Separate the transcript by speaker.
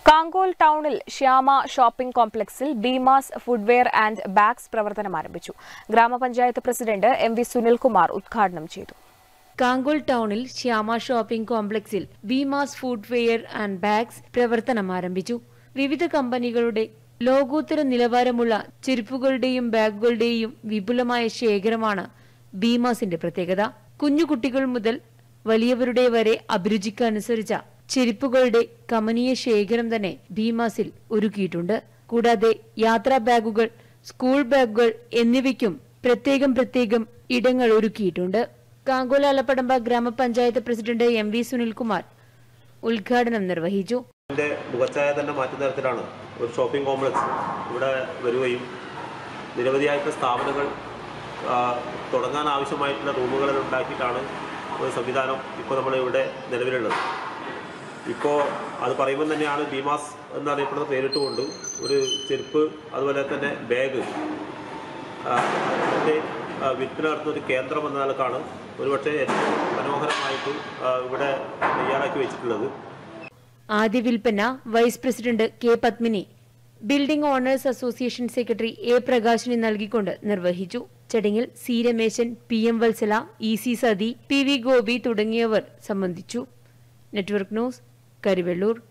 Speaker 1: കാങ്കോൽ ടൗണിൽ ശ്യാമ ഷോപ്പിംഗ് കോംപ്ലക്സിൽ Beemas footwear and bags പ്രവർത്തനം ആരംഭിച്ചു ഗ്രാമപഞ്ചായത്ത് പ്രസിഡന്റ് എം വി സുനിൽകുമാർ ഉദ്ഘാടനം ചെയ്തു
Speaker 2: കാങ്കോൾ ടൗണിൽ ശ്യാമ ഷോപ്പിംഗ് കോംപ്ലക്സിൽ ബീമാസ് ഫുഡ്വെയർ ആൻഡ് ബാഗ്സ് പ്രവർത്തനം ആരംഭിച്ചു വിവിധ കമ്പനികളുടെ ലോകോത്തര നിലവാരമുള്ള ചെരുപ്പുകളുടെയും ബാഗുകളുടെയും വിപുലമായ ശേഖരമാണ് ബീമാസിന്റെ പ്രത്യേകത കുഞ്ഞുകുട്ടികൾ മുതൽ വലിയവരുടെ വരെ അഭിരുചിക്കനുസരിച്ച ചെരുപ്പുകളുടെ കമനീയ ശേഖരം തന്നെ ബീമാസിൽ ഒരുക്കിയിട്ടുണ്ട് കൂടാതെ യാത്രാ ബാഗുകൾ സ്കൂൾ ബാഗുകൾ എന്നിവയ്ക്കും പ്രത്യേകം പ്രത്യേകം ഇടങ്ങൾ ഒരുക്കിയിട്ടുണ്ട് കാങ്കോല അലപ്പടമ്പ ഗ്രാമപഞ്ചായത്ത് പ്രസിഡന്റ് എം വി സുനിൽകുമാർ ഉദ്ഘാടനം നിർവഹിച്ചു
Speaker 3: ഇതിൻ്റെ മുഖച്ഛായ തന്നെ മാറ്റുന്ന തരത്തിലാണ് ഒരു ഷോപ്പിംഗ് കോംപ്ലക്സ് ഇവിടെ വരികയും നിരവധിയായിട്ടുള്ള സ്ഥാപനങ്ങൾ ആ, തുടങ്ങാൻ ആവശ്യമായിട്ടുള്ള റൂമുകൾ ഉണ്ടാക്കിയിട്ടാണ് ഒരു സംവിധാനം ഇപ്പോൾ നമ്മൾ ഇവിടെ നിലവിലുള്ളത് ഇപ്പോൾ അത് പറയുമ്പോൾ തന്നെയാണ് ബീമാസ് എന്നറിയപ്പെടുന്ന പേരിട്ടുകൊണ്ട് ഒരു ചെരുപ്പ് അതുപോലെ തന്നെ ബാഗ് അതിൻ്റെ വിൽപ്പന നടത്തുന്ന ഒരു കേന്ദ്രം എന്ന നിലക്കാണ് ഒരുപക്ഷെ ഏറ്റവും മനോഹരമായിട്ട് ആ, ഇവിടെ തയ്യാറാക്കി വെച്ചിട്ടുള്ളത്
Speaker 2: ആദ്യ വിൽപ്പന vice president K Padmini building owners association secretary A പ്രകാശിന് നൽകിക്കൊണ്ട് നിർവഹിച്ചു ചടങ്ങിൽ C Rameshan P M Vatsala E C Sathi P V Gopi തുടങ്ങിയവർ സംബന്ധിച്ചു നെറ്റ്വർക്ക് ന്യൂസ് കരിവെള്ളൂർ